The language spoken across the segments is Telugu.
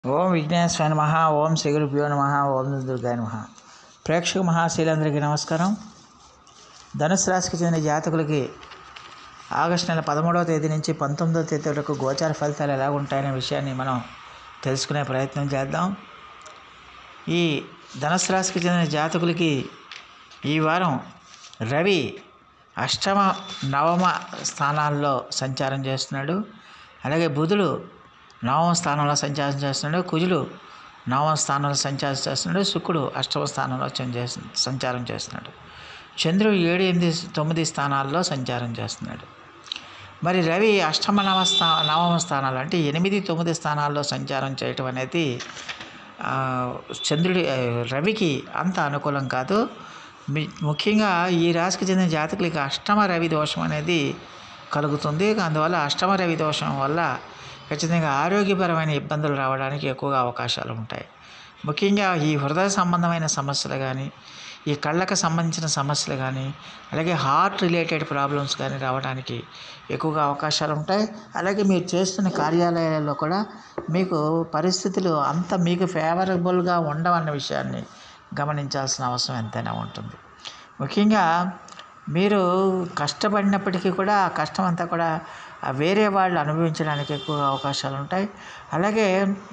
ఓం విఘ్నేశ్వర నమ ఓం శ్రీ గురుభ్యో నమ ఓం దుర్గాయ నమ ప్రేక్షక మహాశీలందరికీ నమస్కారం ధనుసు రాశికి చెందిన జాతకులకి ఆగస్టు నెల పదమూడవ తేదీ నుంచి పంతొమ్మిదవ తేదీ వరకు గోచార ఫలితాలు ఎలా ఉంటాయనే విషయాన్ని మనం తెలుసుకునే ప్రయత్నం చేద్దాం ఈ ధనుసు రాశికి చెందిన జాతకులకి ఈ వారం రవి అష్టమ నవమ స్థానాల్లో సంచారం చేస్తున్నాడు అలాగే బుధుడు నవమ స్థానంలో సంచారం చేస్తున్నాడు కుజుడు నవమ స్థానంలో సంచారం చేస్తున్నాడు శుక్రుడు అష్టమ స్థానంలో సంచే- సంచారం చేస్తున్నాడు చంద్రుడు ఏడు ఎనిమిది తొమ్మిది స్థానాల్లో సంచారం చేస్తున్నాడు మరి రవి అష్టమ నవ స్థా నవమ స్థానాలు అంటే ఎనిమిది తొమ్మిది స్థానాల్లో సంచారం చేయటం అనేది ఆ, చంద్రుడి ఆ, రవికి అంత అనుకూలం కాదు మీ- ముఖ్యంగా ఈ రాశికి చెందిన జాతకులకి అష్టమ రవి దోషం అనేది కలుగుతుంది అందువల్ల అష్టమ రవి దోషం వల్ల ఖచ్చితంగా ఆరోగ్యపరమైన ఇబ్బందులు రావడానికి ఎక్కువగా అవకాశాలు ఉంటాయి ముఖ్యంగా ఈ హృదయ సంబంధమైన సమస్యలు కానీ ఈ కళ్ళకు సంబంధించిన సమస్యలు కానీ అలాగే హార్ట్ రిలేటెడ్ ప్రాబ్లమ్స్ కానీ రావడానికి ఎక్కువగా అవకాశాలు ఉంటాయి అలాగే మీరు చేస్తున్న కార్యాలయాల్లో కూడా మీకు పరిస్థితులు అంత మీకు ఫేవరబుల్గా ఉండవన్న విషయాన్ని గమనించాల్సిన అవసరం ఎంతైనా ఉంటుంది ముఖ్యంగా మీరు కష్టపడినప్పటికీ కూడా ఆ కష్టం అంతా కూడా ఆ వేరే వాళ్ళు అనుభవించడానికి ఎక్కువ అవకాశాలు ఉంటాయి అలాగే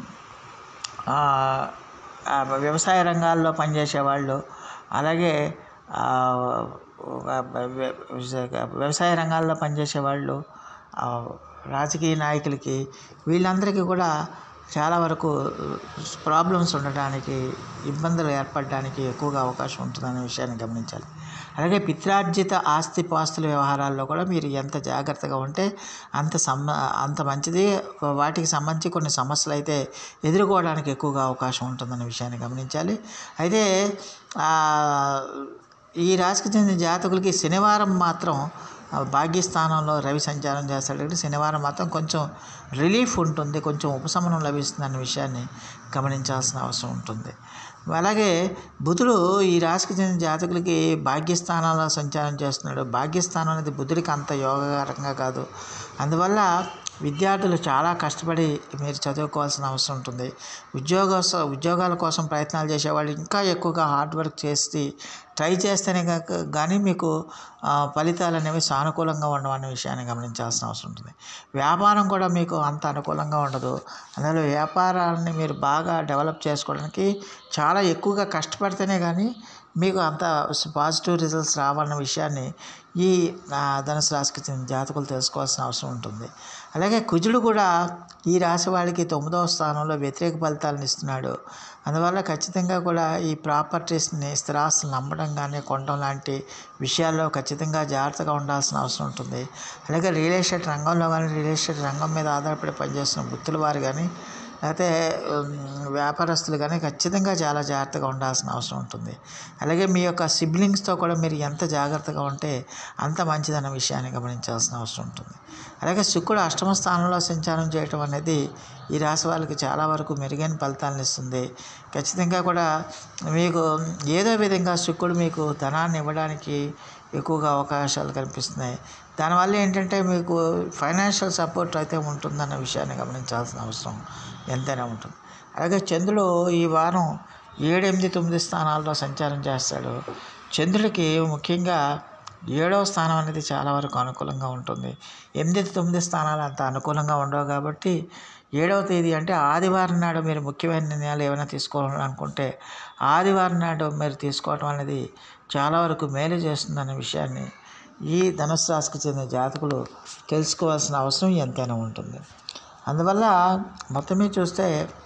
ఆ, ఆ వ్యవసాయ రంగాల్లో పనిచేసే వాళ్ళు అలాగే ఆ, ఒక వ్య- వ్య- వ్యవసాయ రంగాల్లో పనిచేసే వాళ్ళు ఆ, రాజకీయ నాయకులకి వీళ్ళందరికీ కూడా చాలా వరకు ప్రాబ్లమ్స్ ఉండడానికి ఇబ్బందులు ఏర్పడడానికి ఎక్కువగా అవకాశం ఉంటుందనే విషయాన్ని గమనించాలి అలాగే పిత్రార్జిత ఆస్తి పాస్తుల వ్యవహారాల్లో కూడా మీరు ఎంత జాగ్రత్తగా ఉంటే అంత సమ్మ అంత మంచిది వాటికి సంబంధించి కొన్ని సమస్యలు అయితే ఎదుర్కోవడానికి ఎక్కువగా అవకాశం ఉంటుందన్న విషయాన్ని గమనించాలి అయితే ఆ, ఈ రాశికి చెందిన జాతకులకి శనివారం మాత్రం ఆ, భాగ్యస్థానంలో రవి సంచారం చేస్తాడు కాబట్టి శనివారం మాత్రం కొంచెం రిలీఫ్ ఉంటుంది కొంచెం ఉపశమనం లభిస్తుంది అనే విషయాన్ని గమనించాల్సిన అవసరం ఉంటుంది అలాగే బుధుడు ఈ రాశికి చెందిన జాతకులకి భాగ్యస్థానంలో సంచారం చేస్తున్నాడు భాగ్యస్థానం అనేది బుధుడికి అంత యోగకరంగా కాదు అందువల్ల విద్యార్థులు చాలా కష్టపడి మీరు చదువుకోవాల్సిన అవసరం ఉంటుంది ఉద్యోగ ఉద్యోగాల కోసం ప్రయత్నాలు చేసేవాళ్ళు ఇంకా ఎక్కువగా హార్డ్ వర్క్ చేసి ట్రై చేస్తేనే కాక కానీ మీకు ఆ, ఫలితాలు అనేవి సానుకూలంగా ఉండవన్న విషయాన్ని గమనించాల్సిన అవసరం ఉంటుంది వ్యాపారం కూడా మీకు అంత అనుకూలంగా ఉండదు అందులో వ్యాపారాన్ని మీరు బాగా డెవలప్ చేసుకోవడానికి చాలా ఎక్కువగా కష్టపడితేనే కానీ మీకు అంత పాజిటివ్ రిజల్ట్స్ రావాలన్న విషయాన్ని ఈ ఆ, ధనుసు రాశికి చెందిన జాతకులు తెలుసుకోవాల్సిన అవసరం ఉంటుంది అలాగే కుజుడు కూడా ఈ రాశి వాళ్ళకి తొమ్మిదవ స్థానంలో వ్యతిరేక ఫలితాలను ఇస్తున్నాడు అందువల్ల ఖచ్చితంగా కూడా ఈ ప్రాపర్టీస్ని స్థిరాస్తులు నమ్మడం కానీ కొనడం లాంటి విషయాల్లో ఖచ్చితంగా జాగ్రత్తగా ఉండాల్సిన అవసరం ఉంటుంది అలాగే రియల్ ఎస్టేట్ రంగంలో కానీ రియల్ ఎస్టేట్ రంగం మీద ఆధారపడి పనిచేస్తున్న వృత్తుల వారు కానీ లేకపోతే ఉమ్, వ్యాపారస్తులు కానీ ఖచ్చితంగా చాలా జాగ్రత్తగా ఉండాల్సిన అవసరం ఉంటుంది అలాగే మీ యొక్క సిబ్లింగ్స్తో కూడా మీరు ఎంత జాగ్రత్తగా ఉంటే అంత మంచిదన్న విషయాన్ని గమనించాల్సిన అవసరం ఉంటుంది అలాగే శుక్రుడు అష్టమ స్థానంలో సంచారం చేయటం అనేది ఈ రాశి వాళ్ళకి చాలా వరకు మెరుగైన ఫలితాలను ఇస్తుంది ఖచ్చితంగా కూడా మీకు ఏదో విధంగా శుక్రుడు మీకు ధనాన్ని ఇవ్వడానికి ఎక్కువగా అవకాశాలు కనిపిస్తున్నాయి దానివల్ల ఏంటంటే మీకు ఫైనాన్షియల్ సపోర్ట్ అయితే ఉంటుందన్న విషయాన్ని గమనించాల్సిన అవసరం ఎంతైనా ఉంటుంది అలాగే చంద్రుడు ఈ వారం ఏడు ఎనిమిది తొమ్మిది స్థానాల్లో సంచారం చేస్తాడు చంద్రుడికి ముఖ్యంగా ఏడవ స్థానం అనేది చాలా వరకు అనుకూలంగా ఉంటుంది ఎనిమిది తొమ్మిది స్థానాలు అంత అనుకూలంగా ఉండవు కాబట్టి ఏడవ తేదీ అంటే ఆదివారం నాడు మీరు ముఖ్యమైన నిర్ణయాలు ఏమైనా తీసుకోవాలనుకుంటే ఆదివారం నాడు మీరు తీసుకోవడం అనేది చాలా వరకు మేలు చేస్తుందనే విషయాన్ని ఈ ధనుసు రాశికి చెందిన జాతకులు తెలుసుకోవాల్సిన అవసరం ఎంతైనా ఉంటుంది అందువల్ల మొత్తం మీద చూస్తే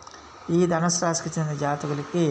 ఈ ధనుసు రాశికి చెందిన జాతకులకి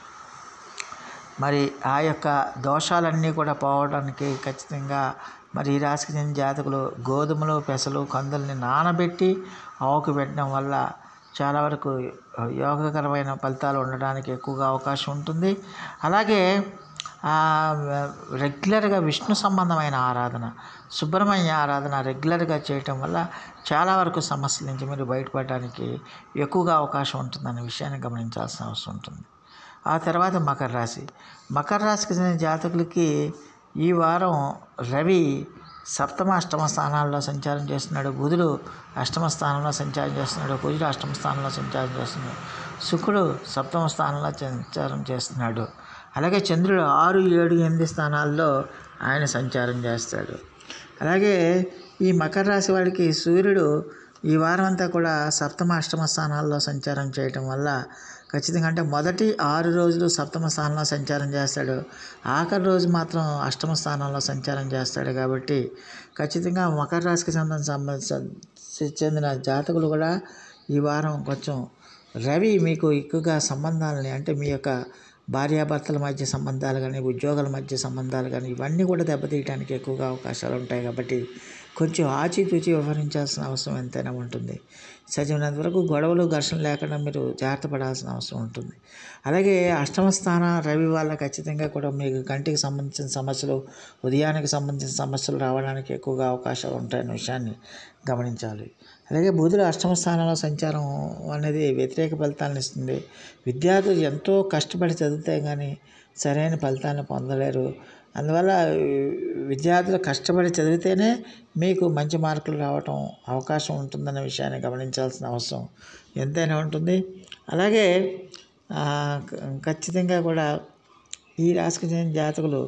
మరి ఆ యొక్క దోషాలన్నీ కూడా పోవడానికి ఖచ్చితంగా మరి ఈ రాశికి చెందిన జాతకులు గోధుమలు పెసలు కందుల్ని నానబెట్టి ఆవుకు పెట్టడం వల్ల చాలా వరకు యోగకరమైన ఫలితాలు ఉండడానికి ఎక్కువగా అవకాశం ఉంటుంది అలాగే ఆ, రెగ్యులర్గా విష్ణు సంబంధమైన ఆరాధన సుబ్రహ్మణ్య ఆరాధన రెగ్యులర్గా చేయటం వల్ల చాలా వరకు సమస్యల నుంచి మీరు బయటపడడానికి ఎక్కువగా అవకాశం ఉంటుందనే విషయాన్ని గమనించాల్సిన అవసరం ఉంటుంది ఆ తర్వాత మకర రాశి మకర రాశికి చెందిన జాతకులకి ఈ వారం రవి సప్తమ అష్టమ స్థానాల్లో సంచారం చేస్తున్నాడు బుధుడు అష్టమ స్థానంలో సంచారం చేస్తున్నాడు కుజుడు అష్టమ స్థానంలో సంచారం చేస్తున్నాడు శుక్రుడు సప్తమ స్థానంలో సంచారం చేస్తున్నాడు అలాగే చంద్రుడు ఆరు ఏడు ఎనిమిది స్థానాల్లో ఆయన సంచారం చేస్తాడు అలాగే ఈ మకర రాశి వాడికి సూర్యుడు ఈ వారం అంతా కూడా సప్తమ అష్టమ స్థానాల్లో సంచారం చేయటం వల్ల ఖచ్చితంగా అంటే మొదటి ఆరు రోజులు సప్తమ స్థానంలో సంచారం చేస్తాడు ఆఖరి రోజు మాత్రం అష్టమ స్థానంలో సంచారం చేస్తాడు కాబట్టి ఖచ్చితంగా మకర రాశికి సంబంధించిన చెందిన జాతకులు కూడా ఈ వారం కొంచెం రవి మీకు ఎక్కువగా సంబంధాలని అంటే మీ యొక్క భార్యాభర్తల మధ్య సంబంధాలు కానీ ఉద్యోగాల మధ్య సంబంధాలు కానీ ఇవన్నీ కూడా దెబ్బతీయడానికి ఎక్కువగా అవకాశాలు ఉంటాయి కాబట్టి కొంచెం ఆచితూచి వ్యవహరించాల్సిన అవసరం ఎంతైనా ఉంటుంది సజీవనంత వరకు గొడవలు ఘర్షణ లేకుండా మీరు జాగ్రత్త పడాల్సిన అవసరం ఉంటుంది అలాగే అష్టమ స్థాన రవి వల్ల ఖచ్చితంగా కూడా మీకు కంటికి సంబంధించిన సమస్యలు ఉదయానికి సంబంధించిన సమస్యలు రావడానికి ఎక్కువగా అవకాశాలు ఉంటాయనే విషయాన్ని గమనించాలి అలాగే బుధుడు అష్టమ స్థానంలో సంచారం అనేది వ్యతిరేక ఫలితాలను ఇస్తుంది విద్యార్థులు ఎంతో కష్టపడి చదివితే కానీ సరైన ఫలితాలను పొందలేరు అందువల్ల విద్యార్థులు కష్టపడి చదివితేనే మీకు మంచి మార్కులు రావటం అవకాశం ఉంటుందన్న విషయాన్ని గమనించాల్సిన అవసరం ఎంతైనా ఉంటుంది అలాగే ఖచ్చితంగా కూడా ఈ రాశికి చెందిన జాతకులు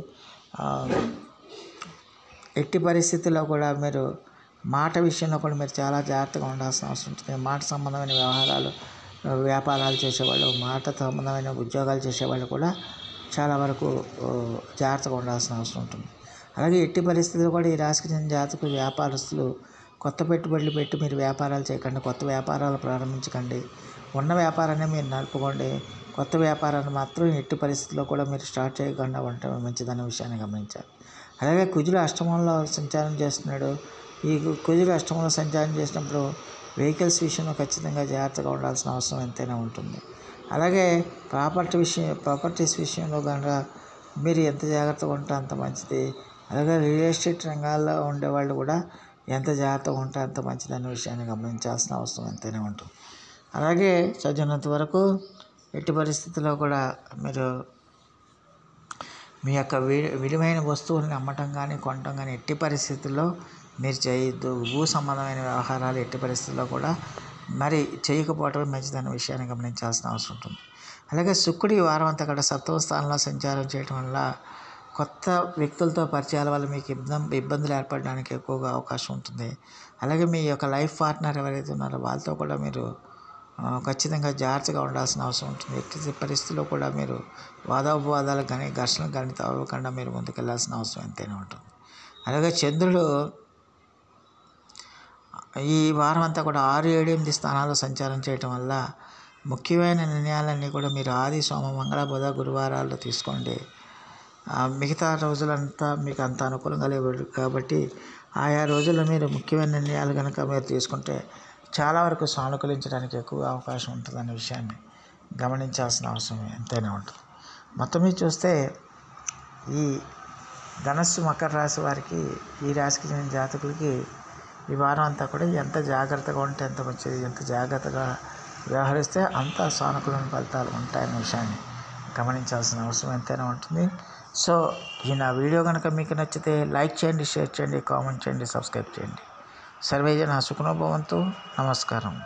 ఎట్టి పరిస్థితుల్లో కూడా మీరు మాట విషయంలో కూడా మీరు చాలా జాగ్రత్తగా ఉండాల్సిన అవసరం ఉంటుంది మాట సంబంధమైన వ్యవహారాలు వ్యాపారాలు చేసేవాళ్ళు మాట సంబంధమైన ఉద్యోగాలు చేసేవాళ్ళు కూడా చాలా వరకు జాగ్రత్తగా ఉండాల్సిన అవసరం ఉంటుంది అలాగే ఎట్టి పరిస్థితుల్లో కూడా ఈ రాశికి చెందిన జాతకులు వ్యాపారస్తులు కొత్త పెట్టుబడులు పెట్టి మీరు వ్యాపారాలు చేయకండి కొత్త వ్యాపారాలు ప్రారంభించకండి ఉన్న వ్యాపారాన్ని మీరు నడుపుకోండి కొత్త వ్యాపారాన్ని మాత్రం ఎట్టి పరిస్థితుల్లో కూడా మీరు స్టార్ట్ చేయకుండా ఉండటం మంచిదన్న విషయాన్ని గమనించాలి అలాగే కుజులు అష్టమంలో సంచారం చేస్తున్నాడు ఈ కుజులు అష్టమంలో సంచారం చేసినప్పుడు వెహికల్స్ విషయంలో ఖచ్చితంగా జాగ్రత్తగా ఉండాల్సిన అవసరం ఎంతైనా ఉంటుంది అలాగే ప్రాపర్టీ విషయం ప్రాపర్టీస్ విషయంలో కనుక మీరు ఎంత జాగ్రత్తగా ఉంటే అంత మంచిది అలాగే రియల్ ఎస్టేట్ రంగాల్లో ఉండేవాళ్ళు కూడా ఎంత జాగ్రత్తగా ఉంటే అంత మంచిది అనే విషయాన్ని గమనించాల్సిన అవసరం ఎంతైనా ఉంటుంది అలాగే చదివినంత వరకు ఎట్టి పరిస్థితుల్లో కూడా మీరు మీ యొక్క వి విలువైన వస్తువుల్ని అమ్మటం కానీ కొనటం కానీ ఎట్టి పరిస్థితుల్లో మీరు చేయొద్దు భూ సంబంధమైన వ్యవహారాలు ఎట్టి పరిస్థితుల్లో కూడా మరి చేయకపోవటం మంచిదన్న విషయాన్ని గమనించాల్సిన అవసరం ఉంటుంది అలాగే శుక్రుడు ఈ వారం అంతా కూడా సప్తమ స్థానంలో సంచారం చేయటం వల్ల కొత్త వ్యక్తులతో పరిచయాల వల్ల మీకు ఇబ్బంది ఇబ్బందులు ఏర్పడడానికి ఎక్కువగా అవకాశం ఉంటుంది అలాగే మీ యొక్క లైఫ్ పార్ట్నర్ ఎవరైతే ఉన్నారో వాళ్ళతో కూడా మీరు ఖచ్చితంగా జాగ్రత్తగా ఉండాల్సిన అవసరం ఉంటుంది ఎట్టి పరిస్థితుల్లో కూడా మీరు వాదోపవాదాలకు కానీ ఘర్షణలకు కానీ తవ్వకుండా మీరు ముందుకెళ్లాల్సిన అవసరం ఎంతైనా ఉంటుంది అలాగే చంద్రుడు ఈ వారం అంతా కూడా ఆరు ఏడు ఎనిమిది స్థానాల్లో సంచారం చేయటం వల్ల ముఖ్యమైన నిర్ణయాలన్నీ కూడా మీరు ఆది సోమ మంగళ బుధ గురువారాల్లో తీసుకోండి మిగతా రోజులంతా మీకు అంత అనుకూలంగా లేవు కాబట్టి ఆయా రోజుల్లో మీరు ముఖ్యమైన నిర్ణయాలు కనుక మీరు తీసుకుంటే చాలా వరకు సానుకూలించడానికి ఎక్కువ అవకాశం ఉంటుందనే విషయాన్ని గమనించాల్సిన అవసరం ఎంతైనా ఉంటుంది మొత్తం మీద చూస్తే ఈ ధనస్సు మకర రాశి వారికి ఈ రాశికి చెందిన జాతకులకి ఈ వారం అంతా కూడా ఎంత జాగ్రత్తగా ఉంటే ఎంత మంచిది ఎంత జాగ్రత్తగా వ్యవహరిస్తే అంత సానుకూలమైన ఫలితాలు ఉంటాయనే విషయాన్ని గమనించాల్సిన అవసరం ఎంతైనా ఉంటుంది సో ఈ నా వీడియో కనుక మీకు నచ్చితే లైక్ చేయండి షేర్ చేయండి కామెంట్ చేయండి సబ్స్క్రైబ్ చేయండి సర్వేజన సుఖనోభవంతు నమస్కారం